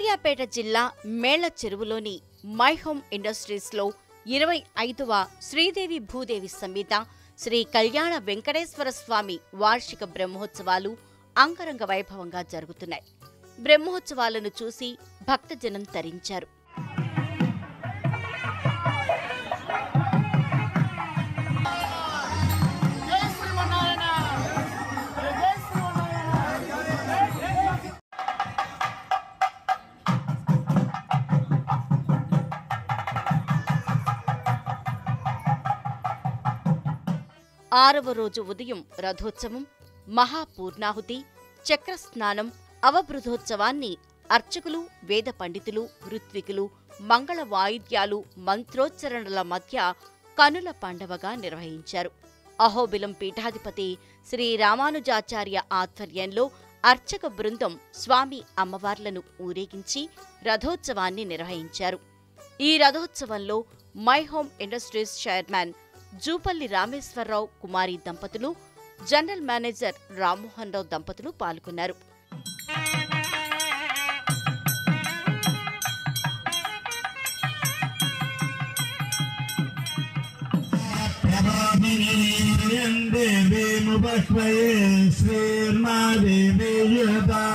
సూర్యాపేట జిల్లా మేళ్ల చెరువులోని మై హోమ్ ఇండస్ట్రీస్లో ఇరవై ఐదవ శ్రీదేవి భూదేవి సమేత శ్రీ కళ్యాణ వెంకటేశ్వర స్వామి వార్షిక బ్రహ్మోత్సవాలు అంగరంగ వైభవంగా జరుగుతున్నాయి బ్రహ్మోత్సవాలను చూసి భక్తజనం తరించారు ఆరవ రోజు ఉదయం రథోత్సవం మహాపూర్ణాహుతి చక్రస్నానం అవబృధోత్సవాన్ని అర్చకులు వేద పండితులు ఋత్వికులు మంగళ వాయిద్యాలు మంత్రోచ్చరణల మధ్య కనుల పండవగా నిర్వహించారు అహోబిలం పీఠాధిపతి శ్రీ రామానుజాచార్య ఆధ్వర్యంలో అర్చక బృందం స్వామి అమ్మవార్లను ఊరేగించి రథోత్సవాన్ని నిర్వహించారు ఈ రథోత్సవంలో My Home Industries chairman Jupally Rameshwar Rao Kumari దంపతులు జనరల్ మేనేజర్ రామ్మోహన్ రావు దంపతులు పాల్గొన్నారు దేవీముపస్మయే శ్రీర్మా దేవీయుతా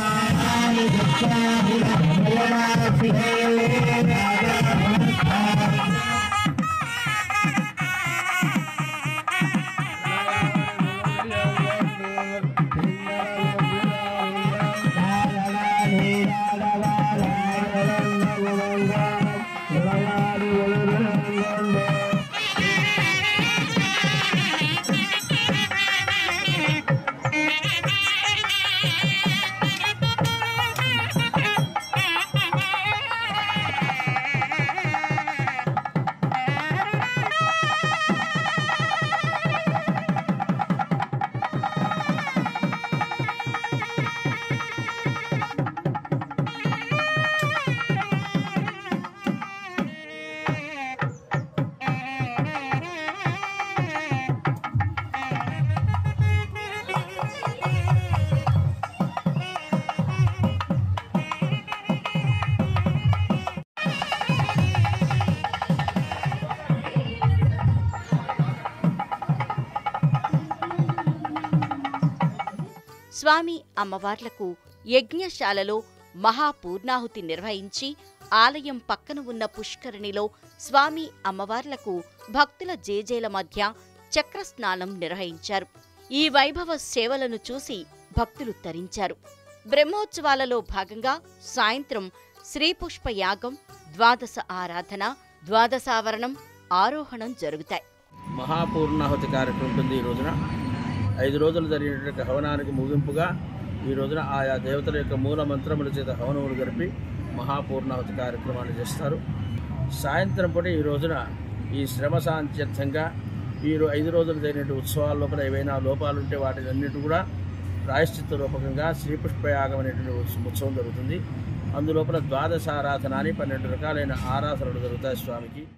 స్వామి అమ్మవార్లకు యజ్ఞశాలలో మహాపూర్ణాహుతి నిర్వహించి ఆలయం పక్కన ఉన్న పుష్కరిణిలో స్వామి అమ్మవార్లకు భక్తుల జేజేల మధ్య చక్రస్నానం నిర్వహించారు ఈ వైభవ సేవలను చూసి భక్తులు తరించారు బ్రహ్మోత్సవాలలో భాగంగా సాయంత్రం శ్రీపుష్ప యాగం ద్వాదశ ఆరాధన ద్వాదశావరణం ఆరోహణం జరుగుతాయి మహాపూర్ణాహుతి కార్యక్రమం ఉంటుంది ఈ రోజున ఐదు రోజులు జరిగినటువంటి హవనానికి ముగింపుగా ఈ రోజున ఆయా దేవతల యొక్క మూల మంత్రముల చేత హవనములు జరిపి మహాపూర్ణాహుతి కార్యక్రమాన్ని చేస్తారు సాయంత్రం పూట ఈ రోజున ఈ శ్రమ సాంత్యర్థంగా ఈ రో- ఐదు రోజులు జరిగినటువంటి ఉత్సవాల లోపల ఏవైనా లోపాలు ఉంటే వాటిని అన్నిటి కూడా ప్రాయశ్చిత్త రూపకంగా శ్రీపుష్పయాగం అనేటువంటి ఉత్స- ఉత్సవం జరుగుతుంది అందులోపల ద్వాదశ ఆరాధన అని పన్నెండు రకాలైన ఆరాధనలు జరుగుతాయి స్వామికి